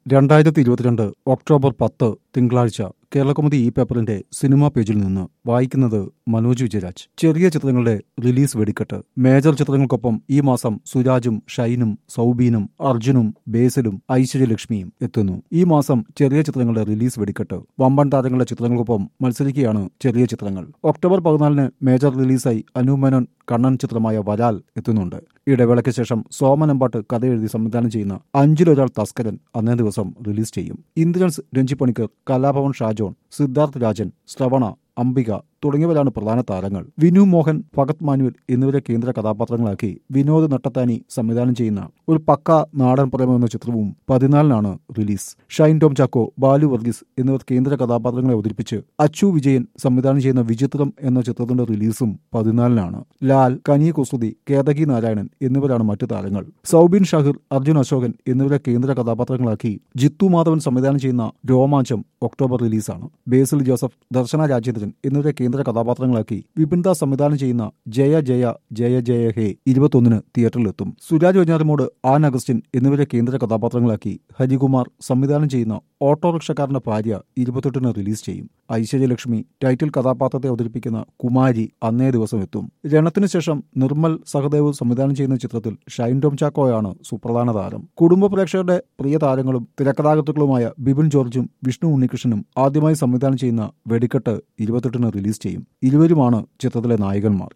രണ്ടായിരത്തി ഇരുപത്തിരണ്ട് ഒക്ടോബർ പത്ത് തിങ്കളാഴ്ച കേരളകൗമുദി ഈ പേപ്പറിന്റെ സിനിമാ പേജിൽ നിന്ന് വായിക്കുന്നത് മനോജ് വിജയരാജ് ചെറിയ ചിത്രങ്ങളുടെ റിലീസ് വെടിക്കെട്ട് മേജർ ചിത്രങ്ങൾക്കൊപ്പം ഈ മാസം സുരാജും ഷൈനും സൗബീനും അർജുനും ബേസിലും ഐശ്വര്യലക്ഷ്മിയും എത്തുന്നു ഈ മാസം ചെറിയ ചിത്രങ്ങളുടെ റിലീസ് വെടിക്കെട്ട് വമ്പൻ താരങ്ങളുടെ ചിത്രങ്ങൾക്കൊപ്പം മത്സരിക്കുകയാണ് ചെറിയ ചിത്രങ്ങൾ ഒക്ടോബർ പതിനാലിന് മേജർ റിലീസായി അനുമേനോൻ കണ്ണൻ ചിത്രമായ വരാൽ എത്തുന്നുണ്ട് ഇടവേളയ്ക്ക് ശേഷം സോമനമ്പാട്ട് കഥ എഴുതി സംവിധാനം ചെയ്യുന്ന അഞ്ചിലൊരാൾ തസ്കരൻ അന്നേ ദിവസം റിലീസ് ചെയ്യും ഇന്ദ്രൻസ് രഞ്ജി പണിക്കർ കലാഭവൻ ഷാജോൺ സിദ്ധാർത്ഥ് രാജൻ ശ്രവണ അംബിക തുടങ്ങിയവരാണ് പ്രധാന താരങ്ങൾ വിനു മോഹൻ ഭഗത് മാനുവൽ എന്നിവരെ കേന്ദ്ര കഥാപാത്രങ്ങളാക്കി വിനോദ് നട്ടത്താനി സംവിധാനം ചെയ്യുന്ന ഒരു പക്ക നാടൻ പ്രേമം എന്ന ചിത്രവും പതിനാലിനാണ് റിലീസ് ഷൈൻ ടോം ചാക്കോ ബാലു വർഗീസ് എന്നിവർ കേന്ദ്ര കഥാപാത്രങ്ങളെ അവതരിപ്പിച്ച് അച്ചു വിജയൻ സംവിധാനം ചെയ്യുന്ന വിചിത്രം എന്ന ചിത്രത്തിന്റെ റിലീസും പതിനാലിനാണ് ലാൽ കനി കുസൃതി കേതകി നാരായണൻ എന്നിവരാണ് മറ്റു താരങ്ങൾ സൗബിൻ ഷാഹിർ അർജുൻ അശോകൻ എന്നിവരെ കേന്ദ്ര കഥാപാത്രങ്ങളാക്കി ജിത്തു മാധവൻ സംവിധാനം ചെയ്യുന്ന രോമാഞ്ചം ഒക്ടോബർ റിലീസാണ് ബേസിൽ ജോസഫ് ദർശന രാജേന്ദ്രൻ എന്നിവരെ കേന്ദ്ര കഥാപാത്രങ്ങളാക്കി വിപിൻദാസ് സംവിധാനം ചെയ്യുന്ന ജയ ജയ ജയ ജയ ഹേ ഇരുപത്തൊന്നിന് തിയേറ്ററിലെത്തും സുരാജ് വെഞ്ഞാറമോട് ആൻ അഗസ്റ്റിൻ എന്നിവരെ കേന്ദ്ര കഥാപാത്രങ്ങളാക്കി ഹരികുമാർ സംവിധാനം ചെയ്യുന്ന ഓട്ടോറിക്ഷക്കാരന്റെ ഭാര്യ ഇരുപത്തെട്ടിന് റിലീസ് ചെയ്യും ഐശ്വര്യലക്ഷ്മി ടൈറ്റിൽ കഥാപാത്രത്തെ അവതരിപ്പിക്കുന്ന കുമാരി അന്നേ ദിവസം എത്തും രണത്തിനു ശേഷം നിർമ്മൽ സഹദേവ് സംവിധാനം ചെയ്യുന്ന ചിത്രത്തിൽ ഷൈൻ ടോം ചാക്കോയാണ് സുപ്രധാന താരം കുടുംബ പ്രേക്ഷകരുടെ പ്രിയ താരങ്ങളും തിരക്കഥാകൃത്തുക്കളുമായ ബിപിൻ ജോർജും വിഷ്ണു ഉണ്ണികൃഷ്ണനും ആദ്യമായി സംവിധാനം ചെയ്യുന്ന വെടിക്കെട്ട് ഇരുപത്തെട്ടിന് റിലീസ് ചെയ്യും ഇരുവരുമാണ് ചിത്രത്തിലെ നായകന്മാർ